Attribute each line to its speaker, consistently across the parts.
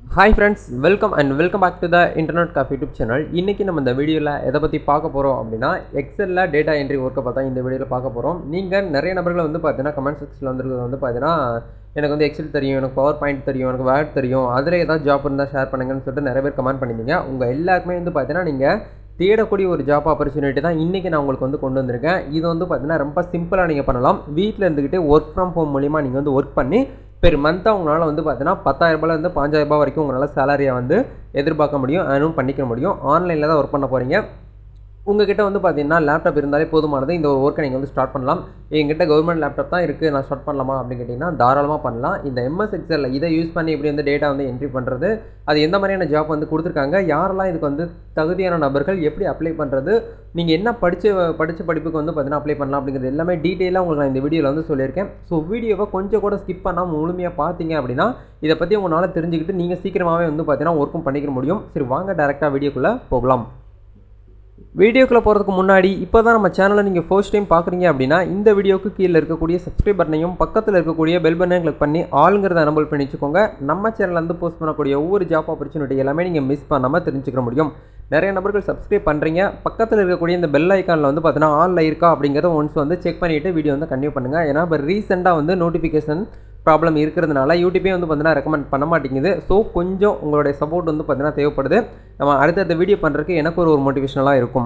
Speaker 1: hi friends welcome and welcome back to the internet coffee YouTube channel இன்றைக்கி நம்ம இந்த வீடியோவில் எதை பற்றி பார்க்க போகிறோம் அப்படின்னா எக்ஸலில் டேட்டா என்ட்ரி ஒர்க்கை பார்த்தா இந்த வீடியோவில் பார்க்க போகிறோம் நீங்கள் நிறைய நபர்கள் வந்து பார்த்தீங்கன்னா கமெண்ட் செக்ஷனில் வந்துருக்கிறது வந்து பார்த்தீங்கன்னா எனக்கு வந்து எக்ஸல் தெரியும் எனக்கு பவர் பாயிண்ட் தெரியும் எனக்கு வேர்ட் தெரியும் அதில் ஏதாவது ஜாப் இருந்தால் ஷேர் பண்ணுங்கன்னு சொல்லிட்டு நிறைய பேர் கமெண்ட் பண்ணியிருந்தீங்க உங்கள் எல்லாருக்குமே வந்து பார்த்தீங்கன்னா நீங்கள் தேடக்கூடிய ஒரு ஜாப் ஆப்பர்ச்சுனிட்டி தான் இன்றைக்கி நான் உங்களுக்கு வந்து கொண்டு வந்திருக்கேன் இது வந்து பார்த்தீங்கன்னா ரொம்ப சிம்பிளாக நீங்கள் பண்ணலாம் வீட்டில் இருந்துக்கிட்டே ஒர்க் ஃப்ரம் ஹோம் மூலிமா நீங்கள் வந்து ஒர்க் பண்ணி பெர் மந்த்தாக உங்களால் வந்து பார்த்தீங்கன்னா பத்தாயிரரூபாலேருந்து பாஞ்சாயிரரூபா வரைக்கும் உங்களால் சேலரியை வந்து எதிர்பார்க்க முடியும் ஏர்னும் பண்ணிக்க முடியும் ஆன்லைனில் தான் ஒர்க் பண்ண போகிறீங்க உங்ககிட்ட வந்து பார்த்தீங்கன்னா லேப்டாப் இருந்தாலே போதுமானது இந்த ஒரு ஒர்க்கை நீங்கள் வந்து ஸ்டார்ட் பண்ணலாம் என்கிட்ட கவர்மெண்ட் லேப்டாப் தான் இருக்குது நான் ஸ்டார்ட் பண்ணலாமா அப்படின்னு கேட்டிங்கன்னா தாராளமாக பண்ணலாம் இந்த எம்எஸ் எக்ஸலில் இதை யூஸ் பண்ணி இப்படி வந்து டேட்டா வந்து என்ட்ரி பண்ணுறது அது எந்த மாதிரியான ஜாப் வந்து கொடுத்துருக்காங்க யாரெல்லாம் இதுக்கு வந்து தகுதியான நபர்கள் எப்படி அப்ளை பண்ணுறது நீங்கள் என்ன படித்த படித்த படிப்புக்கு வந்து பார்த்தீங்கன்னா அப்ளை பண்ணலாம் அப்படிங்கிறது எல்லாமே டீட்டெயிலாக உங்களுக்கு நான் இந்த வீடியோவில் வந்து சொல்லியிருக்கேன் ஸோ வீடியோவை கொஞ்சம் கூட ஸ்கிப் பண்ணாமல் முழுமையாக பார்த்தீங்க அப்படின்னா இதை பற்றி உங்களால் தெரிஞ்சுக்கிட்டு நீங்கள் சீக்கிரமாகவே வந்து பார்த்தீங்கன்னா ஒர்க்கும் பண்ணிக்க முடியும் சரி வாங்க டேரெக்டாக வீடியோக்குள்ளே போகலாம் வீடியோக்குள்ளே போகிறதுக்கு முன்னாடி இப்போ தான் நம்ம சேனலை நீங்கள் ஃபர்ஸ்ட் டைம் பார்க்குறீங்க அப்படின்னா இந்த வீடியோக்கு கீழே இருக்கக்கூடிய சப்ஸ்கிரைப் பட்டனையும் பக்கத்தில் இருக்கக்கூடிய பெல் பட்டனையும் கிளிக் பண்ணி ஆளுங்கிறத எனபிள் பண்ணி வச்சுக்கோங்க நம்ம சேனலில் வந்து போஸ்ட் பண்ணக்கூடிய ஒவ்வொரு ஜாப் ஆப்பர்ச்சுனிட்டி எல்லாமே நீங்கள் மிஸ் பண்ணாமல் தெரிஞ்சுக்க முடியும் நிறைய நபர்கள் சப்ஸ்கிரைப் பண்ணுறீங்க பக்கத்தில் இருக்கக்கூடிய இந்த பெல் ஐக்கானில் வந்து பார்த்தீங்கன்னா ஆனில் இருக்கா அப்படிங்கிறத ஒன்ஸ் வந்து செக் பண்ணிவிட்டு வீடியோ வந்து கன்டினியூ பண்ணுங்கள் ஏன்னா இப்போ ரீசெண்டாக வந்து நோட்டிஃபிகேஷன் ப்ராப்ளம் இருக்கிறதுனால யூடியூபே வந்து பார்த்தீங்கன்னா ரெக்கமெண்ட் பண்ண மாட்டேங்குது ஸோ கொஞ்சம் உங்களுடைய சப்போர்ட் வந்து பார்த்தீங்கன்னா தேவைப்படுது நம்ம அடுத்தடுத்த வீடியோ பண்ணுறதுக்கு எனக்கு ஒரு ஒரு மோட்டிவேஷனலாக இருக்கும்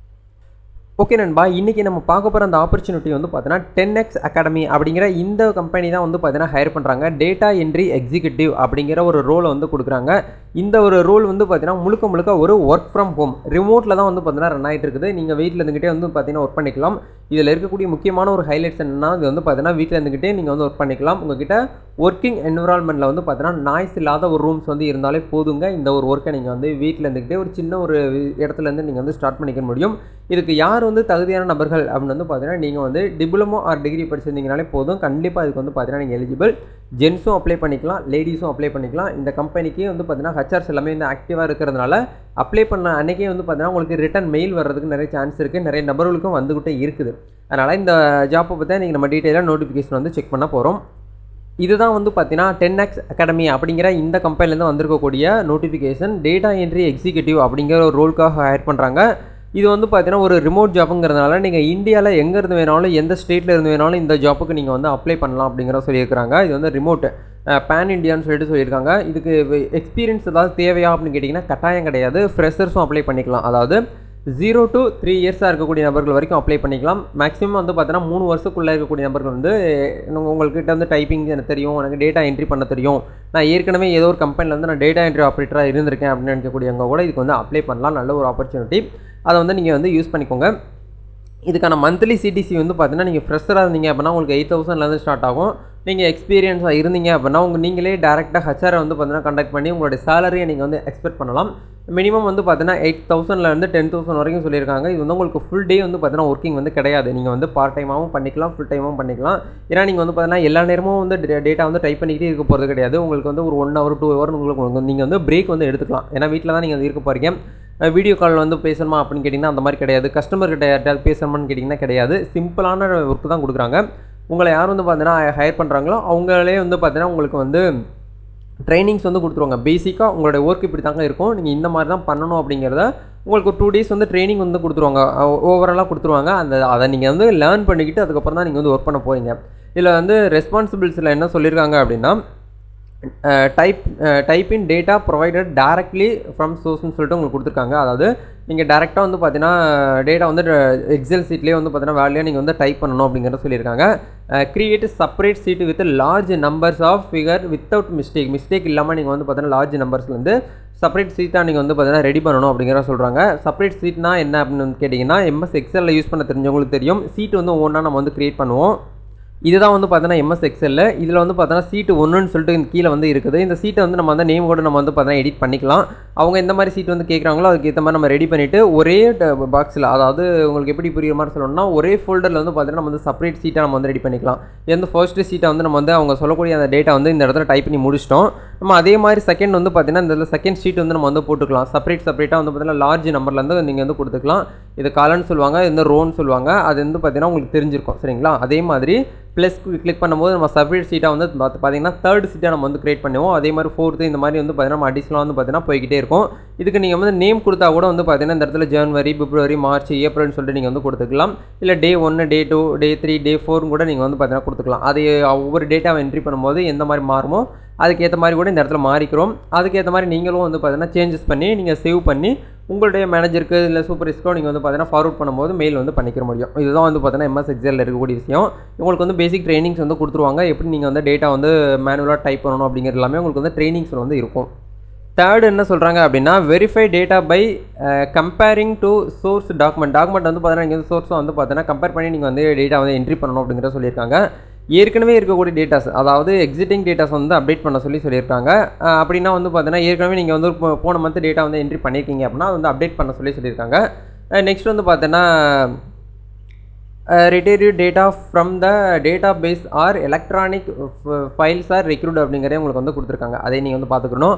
Speaker 1: ஓகே நண்பா இன்றைக்கி நம்ம பார்க்க போகிற அந்த ஆப்பர்ச்சுனிட்டி வந்து பார்த்தீங்கன்னா டென் எக்ஸ் அகாடமி அப்படிங்கிற இந்த கம்பெனி தான் வந்து பார்த்தீங்கன்னா ஹையர் பண்ணுறாங்க டேட்டா என்ட்ரி எக்ஸிக்யூட்டிவ் அப்படிங்கிற ஒரு ரோலை வந்து கொடுக்குறாங்க இந்த ஒரு ரோல் வந்து பார்த்தீங்கன்னா முழுக்க முழுக்க ஒரு ஒர்க் ஃப்ரம் ஹோம் ரிமோட்டில் தான் வந்து பார்த்தீங்கன்னா ரன் ஆகிட்டு இருக்குது நீங்கள் வீட்டில் இருந்துக்கிட்டே வந்து பார்த்தீங்கன்னா ஒர்க் பண்ணிக்கலாம் இதில் இருக்கக்கூடிய முக்கியமான ஒரு ஹைலைட்ஸ் என்னன்னா இது வந்து பார்த்தீங்கன்னா வீட்டில் இருந்துக்கிட்டே நீங்கள் வந்து ஒர்க் பண்ணிக்கலாம் உங்ககிட்ட ஒர்க்கிங் என்விரான்மெண்ட்டில் வந்து பார்த்தீங்கன்னா நாய்ஸ் இல்லாத ஒரு ரூம்ஸ் வந்து இருந்தாலே போதுங்க இந்த ஒரு ஒர்க்கை நீங்கள் வந்து வீட்டில் இருந்துக்கிட்டே ஒரு சின்ன ஒரு இடத்துலேருந்து நீங்கள் வந்து ஸ்டார்ட் பண்ணிக்க முடியும் இதுக்கு யார் வந்து தகுதியான நபர்கள் அப்படின்னு வந்து பார்த்தீங்கன்னா நீங்கள் வந்து டிப்ளமோ ஆர் டிகிரி படிச்சிருந்தீங்கனாலே போதும் கண்டிப்பாக இதுக்கு வந்து பார்த்தீங்கன்னா நீங்கள் எலிஜிபிள் ஜென்ஸும் அப்ளை பண்ணிக்கலாம் லேடிஸும் அப்ளை பண்ணிக்கலாம் இந்த கம்பெனிக்கு வந்து பார்த்தீங்கன்னா ஹச்ஆர்ஸ் எல்லாமே வந்து ஆக்டிவாக இருக்கிறதுனால அப்ளை பண்ண அன்றைக்கே வந்து பார்த்தீங்கன்னா உங்களுக்கு ரிட்டன் மெயில் வர்றதுக்கு நிறைய சான்ஸ் இருக்குது நிறைய நபர்களுக்கும் வந்துக்கிட்டே இருக்குது அதனால் இந்த ஜாப்பை பற்றி நீங்கள் நம்ம டீட்டெயிலாக நோட்டிஃபிகேஷன் வந்து செக் பண்ண போகிறோம் இதுதான் வந்து பார்த்தீங்கன்னா டென் எக்ஸ் அகாடமி அப்படிங்கிற இந்த கம்பெனிலேருந்து வந்திருக்கக்கூடிய நோட்டிஃபிகேஷன் டேட்டா என்ட்ரி எக்ஸிக்யூட்டிவ் அப்படிங்கிற ஒரு ரோலுக்காக ஹையர் பண்ணுறாங்க இது வந்து பார்த்தீங்கன்னா ஒரு ரிமோட் ஜாப்புங்கிறதுனால நீங்கள் இந்தியாவில் எங்கே இருந்து வேணாலும் எந்த ஸ்டேட்டில் இருந்து வேணாலும் இந்த ஜாப்புக்கு நீங்கள் வந்து அப்ளை பண்ணலாம் அப்படிங்கிற சொல்லியிருக்கிறாங்க இது வந்து ரிமோட் பேன் இண்டியான்னு சொல்லிட்டு சொல்லியிருக்காங்க இதுக்கு எக்ஸ்பீரியன்ஸ் ஏதாவது தேவையா அப்படின்னு கேட்டிங்கன்னா கட்டாயம் கிடையாது ஃப்ரெஷர்ஸும் அப்ளை பண்ணிக்கலாம் அதாவது ஜீரோ டு த்ரீ இயர்ஸாக இருக்கக்கூடிய நபர்கள் வரைக்கும் அப்ளை பண்ணிக்கலாம் மேக்ஸிமம் வந்து பார்த்தீங்கன்னா மூணு வருஷத்துக்குள்ளே இருக்கக்கூடிய நபர்கள் வந்து உங்கள்கிட்ட வந்து டைப்பிங் எனக்கு தெரியும் எனக்கு டேட்டா என்ட்ரி பண்ண தெரியும் நான் ஏற்கனவே ஏதோ ஒரு கம்பெனியில் வந்து நான் டேட்டா என்ட்ரி ஆப்ரேட்டராக இருந்திருக்கேன் அப்படின்னு நினைக்கக்கூடியவங்க கூட இதுக்கு வந்து அப்ளை பண்ணலாம் நல்ல ஒரு ஆப்பர்ச்சுனிட்டி அதை வந்து நீங்கள் வந்து யூஸ் பண்ணிக்கோங்க இதுக்கான மந்த்லி சிடிசி வந்து பார்த்தீங்கன்னா நீங்கள் ஃப்ரெஷராக இருந்தீங்க அப்படின்னா உங்களுக்கு எயிட் தௌசண்ட்லேருந்து ஸ்டார்ட் ஆகும் நீங்கள் எக்ஸ்பீரியன்ஸாக இருந்தீங்க அப்படின்னா உங்கள் நீங்களே டேரெக்டாக ஹச்ஆரை வந்து பார்த்தீங்கன்னா கண்டக்ட் பண்ணி உங்களுடைய சேலரியை நீங்கள் வந்து எக்ஸ்பெக்ட் பண்ணலாம் மினிமம் வந்து பார்த்தீங்கன்னா எயிட் தௌசண்ட்லேருந்து டென் தௌசண்ட் வரைக்கும் சொல்லியிருக்காங்க இது வந்து உங்களுக்கு ஃபுல் டே வந்து பார்த்தீங்கன்னா ஒர்க்கிங் வந்து கிடையாது நீங்கள் வந்து பார்ட் டைமாகவும் பண்ணிக்கலாம் ஃபுல் டைமாகவும் பண்ணிக்கலாம் ஏன்னா நீங்கள் வந்து பார்த்தீங்கன்னா எல்லா நேரமும் வந்து டேட்டா வந்து டைப் பண்ணிக்கிட்டே இருக்க போகிறது கிடையாது உங்களுக்கு வந்து ஒரு ஒன் ஹவர் டூ ஹவர் உங்களுக்கு நீங்கள் வந்து பிரேக் வந்து எடுத்துக்கலாம் ஏன்னா வீட்டில் தான் நீங்கள் இருக்க போகிறீங்க வீடியோ கால் வந்து பேசணுமா அப்படின்னு கேட்டிங்கன்னா அந்த மாதிரி கிடையாது கஸ்டமர் கிட்ட யார்ட்டாவது பேசணுமான்னு கேட்டிங்கன்னா கிடையாது சிம்பிளான ஒர்க்கு தான் கொடுக்குறாங்க உங்களை யார் வந்து பார்த்தீங்கன்னா ஹையர் பண்ணுறாங்களோ அவங்களே வந்து பார்த்தீங்கன்னா உங்களுக்கு வந்து ட்ரைனிங்ஸ் வந்து கொடுத்துருவாங்க பேசிக்காக உங்களுடைய ஒர்க் இப்படி தாங்க இருக்கும் நீங்கள் இந்த மாதிரி தான் பண்ணணும் அப்படிங்கிறத உங்களுக்கு ஒரு டூ டேஸ் வந்து ட்ரைனிங் வந்து கொடுத்துருவாங்க ஓவராலாக கொடுத்துருவாங்க அந்த அதை நீங்கள் வந்து லேர்ன் பண்ணிக்கிட்டு அதுக்கப்புறம் தான் நீங்கள் வந்து ஒர்க் பண்ண போகிறீங்க இதில் வந்து ரெஸ்பான்சிபிலிட்டிஸில் என்ன சொல்லியிருக்காங்க அப்படின்னா type type in data provided directly from சோர்ஸ்னு சொல்லிட்டு உங்களுக்கு கொடுத்துருக்காங்க அதாவது நீங்கள் டேரெக்டாக வந்து பார்த்தீங்கன்னா டேட்டா வந்து எக்ஸல் சீட்லேயே வந்து பார்த்தீங்கன்னா வேலையாக நீங்கள் வந்து டைப் பண்ணணும் அப்படிங்கிறத சொல்லியிருக்காங்க create separate sheet with large numbers of figure without mistake mistake இல்லாமல் நீங்கள் வந்து பார்த்தீங்கன்னா லார்ஜ் நம்பர்ஸ்லேருந்து செப்பரேட் சீட்டாக நீங்கள் வந்து பார்த்தீங்கன்னா ரெடி பண்ணணும் அப்படிங்கிற சொல்கிறாங்க செப்பரேட் சீட்னா என்ன அப்படின்னு கேட்டிங்கன்னா எம்எஸ் எக்ஸலில் யூஸ் பண்ண தெரிஞ்சவங்களுக்கு தெரியும் சீட் வந்து ஒவ்வொன்றா நம்ம வந்து க்ரியேட் பண்ணுவோம் இதுதான் வந்து பார்த்தீங்கன்னா எம்எஸ் எக்ஸலில் இதில் வந்து பார்த்தீங்கன்னா சீட்டு ஒன்றுன்னு சொல்லிட்டு கீழே வந்து இருக்குது இந்த சீட்டை வந்து நம்ம வந்து நேம் கூட நம்ம வந்து பார்த்தீங்கன்னா எடிட் பண்ணிக்கலாம் அவங்க எந்த மாதிரி சீட் வந்து கேட்குறாங்களோ அதுக்கு ஏற்ற மாதிரி நம்ம ரெடி பண்ணிவிட்டு ஒரே பாக்ஸில் அதாவது உங்களுக்கு எப்படி புரியுற மாதிரி சொல்லணும்னா ஒரே ஃபோல்டரில் வந்து பார்த்தீங்கன்னா நம்ம வந்து செப்பரேட் சீட்டாக நம்ம வந்து ரெடி பண்ணிக்கலாம் எந்த ஃபர்ஸ்ட் சீட்டை வந்து நம்ம வந்து அவங்க சொல்லக்கூடிய அந்த டேட்டா வந்து இந்த இடத்துல டைப் பண்ணி முடிச்சிட்டோம் நம்ம அதே மாதிரி செகண்ட் வந்து பார்த்தீங்கன்னா இந்த செகண்ட் ஷீட் வந்து நம்ம வந்து போட்டுக்கலாம் செப்பரேட் செப்பரேட்டாக வந்து பார்த்தீங்கன்னா லார்ஜ் நம்பர்லேருந்து நீங்கள் வந்து கொடுத்துக்கலாம் இது காலன்னு சொல்லுவாங்க இந்த ரோன்னு சொல்லுவாங்க அது வந்து பார்த்தீங்கன்னா உங்களுக்கு தெரிஞ்சிருக்கும் சரிங்களா அதே மாதிரி ப்ளஸ் கிளிக் பண்ணும்போது நம்ம செப்பரேட் சீட்டாக வந்து பார்த்து பார்த்தீங்கன்னா தேர்ட் சீட்டாக நம்ம வந்து கிரியேட் பண்ணுவோம் அதே மாதிரி ஃபோர்த்து இந்த மாதிரி வந்து பார்த்தீங்கன்னா நம்ம அடிஷனலாக வந்து பார்த்தீங்கன்னா போய்கிட்டே இருக்கும் இதுக்கு நீங்கள் வந்து நேம் கொடுத்தா கூட வந்து பார்த்தீங்கன்னா இந்த இடத்துல ஜனவரி பிப்ரவரி மார்ச் ஏப்ரல்னு சொல்லிட்டு நீங்கள் வந்து கொடுத்துக்கலாம் இல்லை டே ஒன்று டே டூ டே த்ரீ டே ஃபோர்னு கூட நீங்கள் வந்து பார்த்தீங்கன்னா கொடுத்துக்கலாம் அது ஒவ்வொரு டேட்டாவை என்ட்ரி பண்ணும்போது எந்த மாதிரி மாறுமோ அதுக்கேற்ற மாதிரி கூட இந்த இடத்துல மாறிக்கிறோம் அதுக்கேற்ற மாதிரி நீங்களும் வந்து பார்த்தீங்கன்னா சேஞ்சஸ் பண்ணி நீங்கள் சேவ் பண்ணி உங்களுடைய மேனேஜருக்கு இல்லை சூப்பர்ஸ்க்கோ நீங்கள் வந்து பார்த்தீங்கன்னா ஃபார்வர்ட் பண்ணும்போது மெயில் வந்து பண்ணிக்கிற முடியும் இதுதான் வந்து பார்த்தீங்கன்னா எம்எஸ் எக்ஸலில் இருக்கக்கூடிய விஷயம் உங்களுக்கு வந்து பேசிக் ட்ரைனிங்ஸ் வந்து கொடுத்துருவாங்க எப்படி நீங்கள் வந்து டேட்டா வந்து மேனுவலாக டைப் பண்ணணும் அப்படிங்கிறது எல்லாமே உங்களுக்கு வந்து ட்ரைனிங்ஸ் வந்து இருக்கும் தேர்ட் என்ன சொல்கிறாங்க அப்படின்னா verify data by comparing to source document document வந்து பார்த்தீங்கன்னா நீங்கள் சோர்ஸும் வந்து பார்த்தீங்கன்னா கம்பேர் பண்ணி நீங்கள் வந்து டேட்டா வந்து என்ட்ரி பண்ணணும் அப்படிங்கிறத சொல்லியிருக்காங்க ஏற்கனவே இருக்கக்கூடிய டேட்டாஸ் அதாவது எக்ஸிட்டிங் டேட்டாஸ் வந்து அப்டேட் பண்ண சொல்லி சொல்லியிருக்காங்க அப்படின்னா வந்து பார்த்தீங்கன்னா ஏற்கனவே நீங்கள் வந்து போன மந்த் டேட்டா வந்து என்ட்ரி பண்ணியிருக்கீங்க அப்படின்னா அது வந்து அப்டேட் பண்ண சொல்லி சொல்லியிருக்காங்க நெக்ஸ்ட் வந்து பார்த்தீங்கன்னா retrieve data from the database or electronic files or recruit அப்படிங்கிறதே உங்களுக்கு வந்து கொடுத்துருக்காங்க அதை நீங்கள் வந்து பார்த்துக்கணும்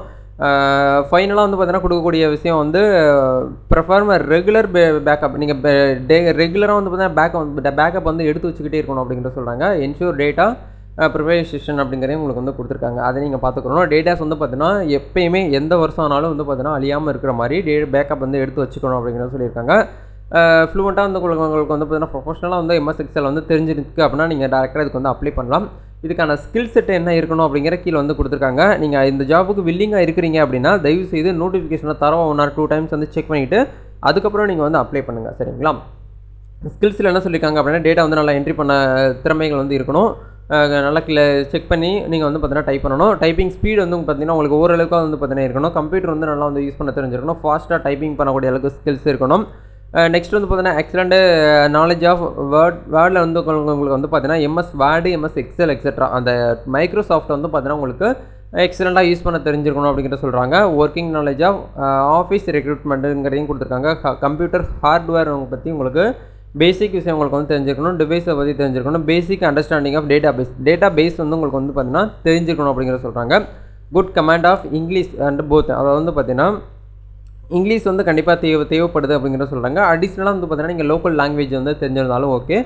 Speaker 1: ஃபைனலாக வந்து பார்த்தீங்கன்னா கொடுக்கக்கூடிய விஷயம் வந்து ப்ரிஃபர்ம் ரெகுலர் பே பேக்கப் நீங்கள் டே ரெகுலராக வந்து பார்த்தீங்கன்னா பேக்கப் பேக்கப் வந்து எடுத்து வச்சுக்கிட்டே இருக்கணும் அப்படிங்கிறத சொல்கிறாங்க என்ஷூர் டேட்டா ப்ரிப்பரேஷன் அப்படிங்கிறதையும் உங்களுக்கு வந்து கொடுத்துருக்காங்க அதை நீங்கள் பார்த்துக்கணும் டேட்டாஸ் வந்து பார்த்தீங்கன்னா எப்பயுமே எந்த வருஷம் ஆனாலும் வந்து பார்த்தீங்கன்னா அழியாமல் இருக்கிற மாதிரி டே பேக்கப் வந்து எடுத்து வச்சுக்கணும் அப்படிங்கிறத சொல்லியிருக்காங்க ஃப்ளூவெண்ட்டாக வந்து உங்களுக்கு உங்களுக்கு வந்து பார்த்தீங்கன்னா ப்ரொஃபஷனலாக வந்து எம்எஸ் எக்ஸல் வந்து தெரிஞ்சிருக்கு அப்படின்னா நீங்கள் டேரெக்டாக இதுக்கு வந்து அப்ளை பண்ணலாம் இதுக்கான ஸ்கில் செட் என்ன இருக்கணும் அப்படிங்கிற கீழே வந்து கொடுத்துருக்காங்க நீங்கள் இந்த ஜாபுக்கு வில்லிங்காக இருக்கிறீங்க அப்படின்னா தயவு செய்து நோட்டிஃபிகேஷனை தரவா ஒன் ஆர் டூ டைம்ஸ் வந்து செக் பண்ணிவிட்டு அதுக்கப்புறம் நீங்கள் வந்து அப்ளை பண்ணுங்கள் சரிங்களா ஸ்கில்ஸில் என்ன சொல்லியிருக்காங்க அப்படின்னா டேட்டா வந்து நல்லா என்ட்ரி பண்ண திறமைகள் வந்து இருக்கணும் நல்லா கிள செக் பண்ணி நீங்கள் வந்து பார்த்தீங்கன்னா டைப் பண்ணணும் டைப்பிங் ஸ்பீடு வந்து பார்த்தீங்கன்னா உங்களுக்கு ஓரளவுக்கு வந்து பார்த்தீங்கன்னா இருக்கணும் கம்ப்யூட்டர் வந்து நல்லா வந்து யூஸ் பண்ண தெரிஞ்சிருக்கணும் ஃபாஸ்ட்டாக டைப்பிங் பண்ணக்கூடிய அளவுக்கு ஸ்கில்ஸ் இருக்கணும் நெக்ஸ்ட் வந்து பார்த்தீங்கன்னா எக்ஸலண்ட் நாலேஜ் ஆஃப் வேர்ட் வேர்டில் வந்து உங்களுக்கு வந்து பார்த்தீங்கன்னா MS word MS excel etcetera அந்த மைக்ரோசாஃப்ட் வந்து பார்த்தீங்கன்னா உங்களுக்கு எக்ஸலண்ட்டாக யூஸ் பண்ண தெரிஞ்சிருக்கணும் அப்படிங்கிற சொல்கிறாங்க ஒர்க்கிங் நாலேஜ் ஆஃப் ஆஃபீஸ் ரெக்ரூட்மெண்ட்டுங்கிறதையும் கொடுத்துருக்காங்க கம்ப்யூட்டர் ஹார்ட்வேர் பற்றி உங்களுக்கு பேசிக் விஷயம் உங்களுக்கு வந்து தெரிஞ்சிருக்கணும் டிவைஸை பற்றி தெரிஞ்சிருக்கணும் basic understanding of database database வந்து உங்களுக்கு வந்து பார்த்தீங்கன்னா தெரிஞ்சிருக்கணும் அப்படிங்கிற சொல்கிறாங்க good command of English and both அதாவது வந்து பார்த்தீங்கன்னா இங்கிலீஷ் வந்து கண்டிப்பாக தேவை தேவைப்படுது அப்படிங்கிற சொல்கிறாங்க அடிஷ்னலாக வந்து பார்த்தீங்கன்னா நீங்கள் லோக்கல் லாங்குவேஜ் வந்து தெரிஞ்சிருந்தாலும் ஓகே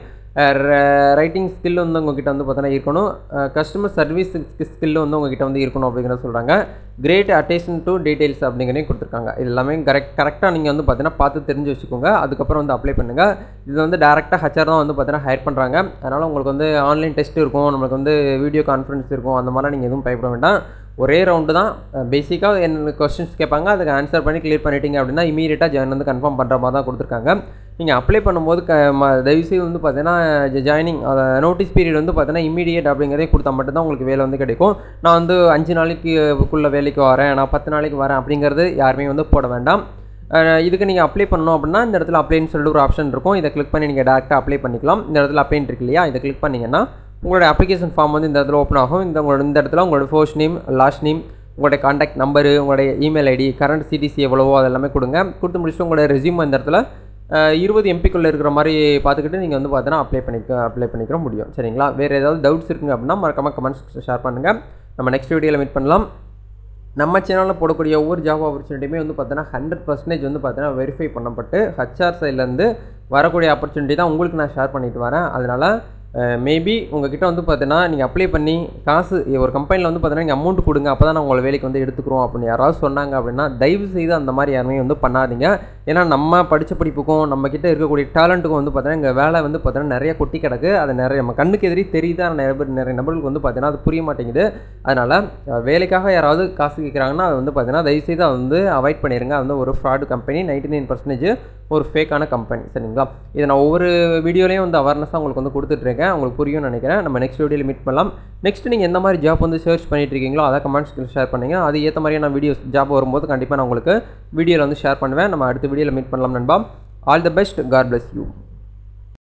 Speaker 1: ரைட்டிங் ஸ்கில் வந்து உங்ககிட்ட வந்து பார்த்தீங்கன்னா இருக்கணும் கஸ்டமர் சர்வீஸ் ஸ்கில் வந்து உங்ககிட்ட வந்து இருக்கணும் அப்படிங்கிறத சொல்கிறாங்க கிரேட் அட்டேஷன் டு டீட்டெயில்ஸ் அப்படிங்கிறதையும் கொடுத்துருக்காங்க இது எல்லாமே கரெக்ட் கரெக்டாக நீங்கள் வந்து பார்த்தீங்கன்னா பார்த்து தெரிஞ்சு வச்சுக்கோங்க அதுக்கப்புறம் வந்து அப்ளை பண்ணுங்கள் இது வந்து டேரெக்டாக ஹச்ஆர் தான் வந்து பார்த்தீங்கன்னா ஹையர் பண்ணுறாங்க அதனால் உங்களுக்கு வந்து ஆன்லைன் டெஸ்ட் இருக்கும் நம்மளுக்கு வந்து வீடியோ கான்ஃபரன்ஸ் இருக்கும் அந்த மாதிரிலாம் நீங்கள் எதுவும் பயப்பட வேண்டாம் ஒரே ரவுண்டு தான் பேசிக்காக என்ன கொஸ்டின்ஸ் கேட்பாங்க அதுக்கு ஆன்சர் பண்ணி கிளியர் பண்ணிட்டீங்க அப்படின்னா இமீடியட்டாக ஜாயின் வந்து கன்ஃபார்ம் பண்ணுற மாதிரி தான் கொடுத்துருக்காங்க நீங்கள் அப்ளை பண்ணும்போது க ம தயவுசெய்து வந்து பார்த்தீங்கன்னா ஜாயினிங் நோட்டீஸ் பீரியட் வந்து பார்த்தீங்கன்னா இமீடியட் அப்படிங்கிறதே கொடுத்தா மட்டும்தான் உங்களுக்கு வேலை வந்து கிடைக்கும் நான் வந்து அஞ்சு நாளைக்குள்ளே வேலைக்கு வரேன் நான் பத்து நாளைக்கு வரேன் அப்படிங்கிறது யாருமே வந்து போட வேண்டாம் இதுக்கு நீங்கள் அப்ளை பண்ணணும் அப்படின்னா இந்த இடத்துல அப்ளைன்னு சொல்லிட்டு ஒரு ஆப்ஷன் இருக்கும் இதை கிளிக் பண்ணி நீங்கள் டேரெக்டாக அப்ளை பண்ணிக்கலாம் இந்த இடத்துல அப்ளைன் இருக்கு இல்லையா இதை கிளிக் பண்ணிங்கன்னா உங்களோட அப்ளிகேஷன் ஃபார்ம் வந்து இந்த இடத்துல ஓப்பன் ஆகும் இந்த உங்களோட இந்த இடத்துல உங்களோட ஃபர்ஸ்ட் நேம் லாஸ்ட் நேம் உங்களுடைய காண்டாக்ட் நம்பரு உங்களுடைய இமெயில் ஐடி கரண்ட் சிடிசி எவ்வளவோ அது எல்லாமே கொடுங்க கொடுத்து முடிச்சுட்டு உங்களோட ரெசியூம் இந்த இடத்துல இருபது எம்பிக்குள்ளே இருக்கிற மாதிரி பார்த்துக்கிட்டு நீங்கள் வந்து பார்த்தீங்கன்னா அப்ளை பண்ணிக்க அப்ளை பண்ணிக்கிற முடியும் சரிங்களா வேறு ஏதாவது டவுட்ஸ் இருக்குங்க அப்படின்னா மறக்காமல் கமெண்ட்ஸ் ஷேர் பண்ணுங்கள் நம்ம நெக்ஸ்ட் வீடியோவில் மீட் பண்ணலாம் நம்ம சேனலில் போடக்கூடிய ஒவ்வொரு ஜாப் ஆப்பர்ச்சுனிட்டியுமே வந்து பார்த்தீங்கன்னா ஹண்ட்ரட் பர்சன்டேஜ் வந்து பார்த்தீங்கன்னா வெரிஃபை பண்ணப்பட்டு ஹச்ஆர் சைட்லேருந்து வரக்கூடிய ஆப்பர்ச்சுனிட்டி தான் உங்களுக்கு நான் ஷேர் பண்ணிட்டு வரேன் அதனால் மேபி உங்ககிட்ட வந்து பார்த்தீங்கன்னா நீங்கள் அப்ளை பண்ணி காசு ஒரு கம்பெனியில் வந்து பார்த்தீங்கன்னா நீங்கள் அமௌண்ட் கொடுங்க அப்போ தான் நான் உங்களை வேலைக்கு வந்து எடுத்துக்கிறோம் அப்படின்னு யாராவது சொன்னாங்க அப்படின்னா தயவு செய்து அந்த மாதிரி யாருமே வந்து பண்ணாதீங்க ஏன்னா நம்ம படித்த படிப்புக்கும் நம்ம கிட்ட இருக்கக்கூடிய டேலண்ட்டுக்கும் வந்து பார்த்தீங்கன்னா இங்கே வேலை வந்து பார்த்தீங்கன்னா நிறைய கொட்டி கிடக்கு அது நிறைய நம்ம கண்ணுக்கு எதிரி தெரியுது ஆனால் நிறைய பேர் நிறைய நபர்களுக்கு வந்து பார்த்தீங்கன்னா அது புரிய மாட்டேங்குது அதனால் வேலைக்காக யாராவது காசு கேட்குறாங்கன்னா அது வந்து பார்த்தீங்கன்னா தயவுசெய்து அதை வந்து அவாய்ட் பண்ணிடுங்க அது வந்து ஒரு fraud company ninety nine percentage ஒரு ஃபேக்கான கம்பெனி சரிங்களா இதை நான் ஒவ்வொரு வீடியோலையும் வந்து அவேர்னஸாக உங்களுக்கு வந்து கொடுத்துட்ருக்கேன் உங்களுக்கு புரியும்னு நினைக்கிறேன் நம்ம நெக்ஸ்ட் வீடியோவில் மீட் பண்ணலாம் நெக்ஸ்ட் நீங்கள் எந்த மாதிரி ஜாப் வந்து சர்ச் பண்ணிட்டு இருக்கீங்களோ அதை கமெண்ட்ஸ்க்கு ஷேர் பண்ணுங்க அது ஏற்ற மாதிரியான வீடியோஸ் ஜாப் வரும்போது கண்டிப்பாக நான் உங்களுக்கு வீடியோவில் வந்து ஷேர் பண்ணுவேன் நம்ம அடுத்த வீடியோவில் மீட் பண்ணலாம் நண்பா all the best god bless you